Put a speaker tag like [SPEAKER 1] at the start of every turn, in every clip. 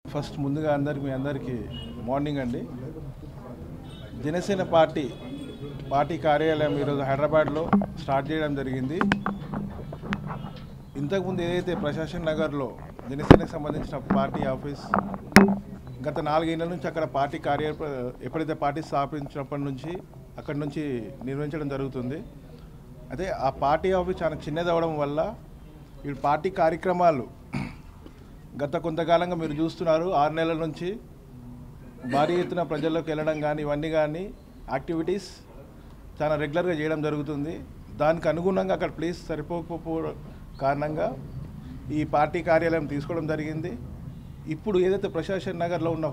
[SPEAKER 1] first ముందుగా అందరికి మీ అందరికీ మార్నింగ్ అండి జనసేన పార్టీ పార్టీ కార్యాలయం ఈరోజు హైదరాబాద్లో స్టార్ట్ చేయడం జరిగింది ఇంతకుముందు ఏదైతే ప్రశాసన్ నగర్లో జనసేనకు సంబంధించిన పార్టీ ఆఫీస్ గత నాలుగేళ్ల నుంచి అక్కడ పార్టీ కార్య ఎప్పుడైతే పార్టీ స్థాపించినప్పటి నుంచి అక్కడి నుంచి నిర్వహించడం జరుగుతుంది అదే ఆ పార్టీ ఆఫీస్ చాలా చిన్నది అవడం వల్ల ఈ పార్టీ కార్యక్రమాలు గత కొంతకాలంగా మీరు చూస్తున్నారు ఆరు నెలల నుంచి భారీ ఎత్తున ప్రజల్లోకి వెళ్ళడం కానీ ఇవన్నీ కానీ యాక్టివిటీస్ చాలా రెగ్యులర్గా చేయడం జరుగుతుంది దానికి అనుగుణంగా అక్కడ ప్లేస్ సరిపోకపోవడం కారణంగా ఈ పార్టీ కార్యాలయం తీసుకోవడం జరిగింది ఇప్పుడు ఏదైతే ప్రశాసన్ నగర్లో ఉన్న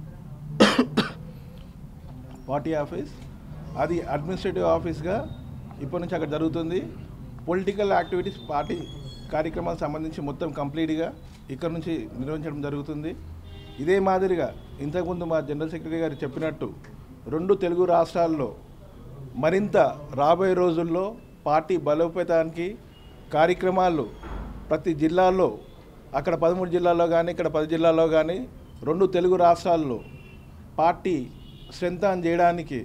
[SPEAKER 1] పార్టీ ఆఫీస్ అది అడ్మినిస్ట్రేటివ్ ఆఫీస్గా ఇప్పటి నుంచి అక్కడ జరుగుతుంది పొలిటికల్ యాక్టివిటీస్ పార్టీ కార్యక్రమాలకు సంబంధించి మొత్తం కంప్లీట్గా ఇక్కడ నుంచి నిర్వహించడం జరుగుతుంది ఇదే మాదిరిగా ఇంతకుముందు మా జనరల్ సెక్రటరీ గారు చెప్పినట్టు రెండు తెలుగు రాష్ట్రాల్లో మరింత రాబోయే రోజుల్లో పార్టీ బలోపేతానికి కార్యక్రమాలు ప్రతి జిల్లాలో అక్కడ పదమూడు జిల్లాల్లో కానీ ఇక్కడ పది జిల్లాల్లో కానీ రెండు తెలుగు రాష్ట్రాల్లో పార్టీ స్ట్రెంత్ ఆన్ చేయడానికి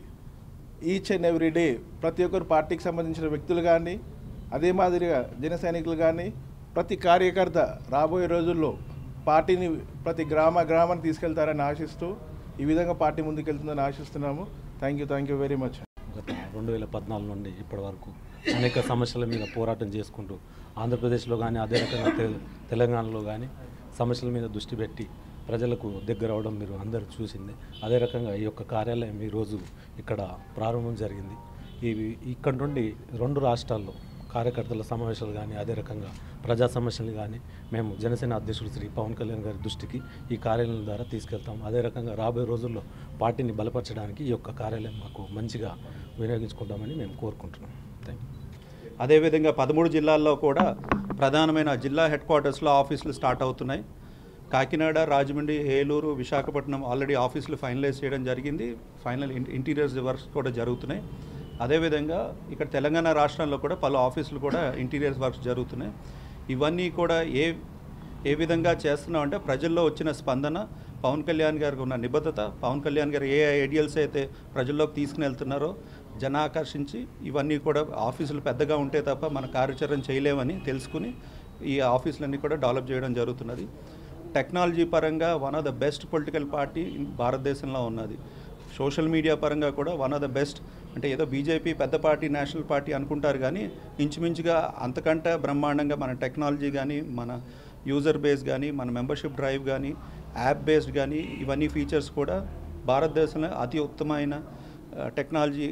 [SPEAKER 1] ఈచ్ అండ్ ఎవ్రీ డే ప్రతి ఒక్కరు పార్టీకి సంబంధించిన వ్యక్తులు కానీ అదే మాదిరిగా జన సైనికులు కానీ ప్రతి కార్యకర్త రాబోయే రోజుల్లో పార్టీని ప్రతి గ్రామ గ్రామానికి తీసుకెళ్తారని ఆశిస్తూ ఈ విధంగా పార్టీ ముందుకెళ్తుందని ఆశిస్తున్నాము thank you thank you very much
[SPEAKER 2] గత రెండు వేల పద్నాలుగు నుండి ఇప్పటి వరకు అనేక సమస్యల మీద పోరాటం చేసుకుంటూ ఆంధ్రప్రదేశ్లో కానీ అదే రకంగా తె- తెలంగాణలో కానీ సమస్యల మీద దృష్టి పెట్టి ప్రజలకు దగ్గర అవడం మీరు అందరూ చూసింది అదే రకంగా ఈ యొక్క కార్యాలయం ఈరోజు ఇక్కడ ప్రారంభం జరిగింది ఇవి ఇక్కడ నుండి రెండు రాష్ట్రాల్లో కార్యకర్తల సమావేశాలు కానీ అదే రకంగా ప్రజా సమస్యలు కానీ మేము జనసేన అధ్యక్షుడు శ్రీ పవన్ కళ్యాణ్ గారి దృష్టికి ఈ కార్యాలయం ద్వారా తీసుకెళ్తాం అదే రకంగా రాబోయే రోజుల్లో పార్టీని బలపరచడానికి ఈ యొక్క కార్యాలయం మాకు మంచిగా వినియోగించుకుంటామని మేము కోరుకుంటున్నాం థ్యాంక్ యూ
[SPEAKER 3] అదేవిధంగా పదమూడు జిల్లాల్లో కూడా ప్రధానమైన జిల్లా హెడ్ క్వార్టర్స్లో ఆఫీసులు స్టార్ట్ అవుతున్నాయి కాకినాడ రాజమండ్రి ఏలూరు విశాఖపట్నం ఆల్రెడీ ఆఫీసులు ఫైనలైజ్ చేయడం జరిగింది ఫైనల్ ఇన్- ఇంటీరియర్స్ వర్క్స్ కూడా జరుగుతున్నాయి అదేవిధంగా ఇక్కడ తెలంగాణ రాష్ట్రంలో కూడా పలు ఆఫీసులు కూడా ఇంటీరియర్స్ వర్క్స్ జరుగుతున్నాయి ఇవన్నీ కూడా ఏ ఏ విధంగా చేస్తున్నాం అంటే ప్రజల్లో వచ్చిన స్పందన పవన్ కళ్యాణ్ గారికి ఉన్న నిబద్ధత పవన్ కళ్యాణ్ గారు ఏ ఐడియల్స్ అయితే ప్రజల్లోకి తీసుకుని వెళ్తున్నారో జన ఆకర్షించి ఇవన్నీ కూడా ఆఫీసులు పెద్దగా ఉంటే తప్ప మన కార్యాచరణ చేయలేమని తెలుసుకుని ఈ ఆఫీసులన్నీ కూడా డెవలప్ చేయడం జరుగుతున్నది టెక్నాలజీ పరంగా one of the best political party in భారతదేశంలో ఉన్నది సోషల్ మీడియా పరంగా కూడా వన్ ఆఫ్ ద బెస్ట్ అంటే ఏదో బీజేపీ పెద్ద పార్టీ నేషనల్ పార్టీ అనుకుంటారు కానీ ఇంచుమించుగా అంతకంటే బ్రహ్మాండంగా మన టెక్నాలజీ కానీ మన యూజర్ బేస్ కానీ మన మెంబర్షిప్ డ్రైవ్ కానీ యాప్ బేస్డ్ కానీ ఇవన్నీ ఫీచర్స్ కూడా భారతదేశంలో అతి ఉత్తమమైన ఆ, టెక్నాలజీ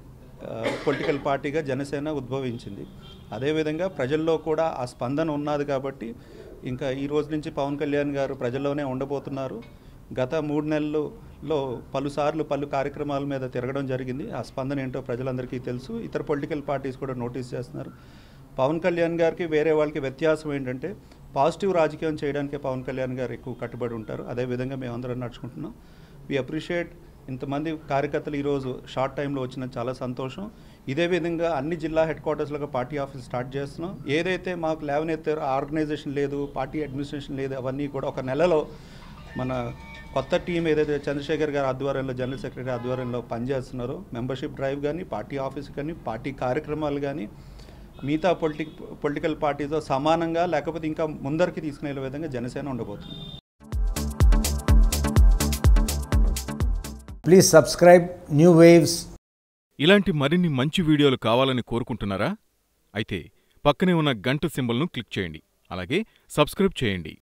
[SPEAKER 3] పొలిటికల్ పార్టీగా జనసేన ఉద్భవించింది అదేవిధంగా ప్రజల్లో కూడా ఆ స్పందన ఉన్నది కాబట్టి ఇంకా ఈ రోజు నుంచి పవన్ కళ్యాణ్ గారు ప్రజల్లోనే ఉండబోతున్నారు గత మూడు నెలల్లో పలుసార్లు పలు కార్యక్రమాల మీద తిరగడం జరిగింది ఆ స్పందన ఏంటో ప్రజలందరికీ తెలుసు ఇతర పొలిటికల్ పార్టీస్ కూడా నోటీస్ చేస్తున్నారు పవన్ కళ్యాణ్ గారికి వేరే వాళ్ళకి వ్యత్యాసం ఏంటంటే పాజిటివ్ రాజకీయం చేయడానికే పవన్ కళ్యాణ్ గారు ఎక్కువ కట్టుబడి ఉంటారు అదేవిధంగా మేము అందరం నడుచుకుంటున్నాం వి అప్రిషియేట్ ఇంతమంది కార్యకర్తలు ఈరోజు షార్ట్ టైంలో వచ్చిన చాలా సంతోషం ఇదే విధంగా అన్ని జిల్లా హెడ్ క్వార్టర్స్లో పార్టీ ఆఫీస్ స్టార్ట్ చేస్తున్నాం ఏదైతే మాకు లేవనెత్తారో ఆర్గనైజేషన్ లేదు పార్టీ అడ్మినిస్ట్రేషన్ లేదు అవన్నీ కూడా ఒక నెలలో మన కొత్త టీం ఏదైతే చంద్రశేఖర్ గారి ఆధ్వర్యంలో జనరల్ సెక్రటరీ ఆధ్వర్యంలో పనిచేస్తున్నారో మెంబర్షిప్ డ్రైవ్ కానీ పార్టీ ఆఫీస్ కానీ పార్టీ కార్యక్రమాలు కానీ మిగతా పొలిటిక్ పొలిటికల్ పార్టీతో సమానంగా లేకపోతే ఇంకా ముందరికి తీసుకునే విధంగా జనసేన ఉండబోతుంది
[SPEAKER 4] Please subscribe New Waves
[SPEAKER 5] ఇలాంటి మరిన్ని మంచి వీడియోలు కావాలని కోరుకుంటున్నారా అయితే పక్కనే ఉన్న గంట సింబల్ను క్లిక్ చేయండి అలాగే సబ్స్క్రైబ్ చేయండి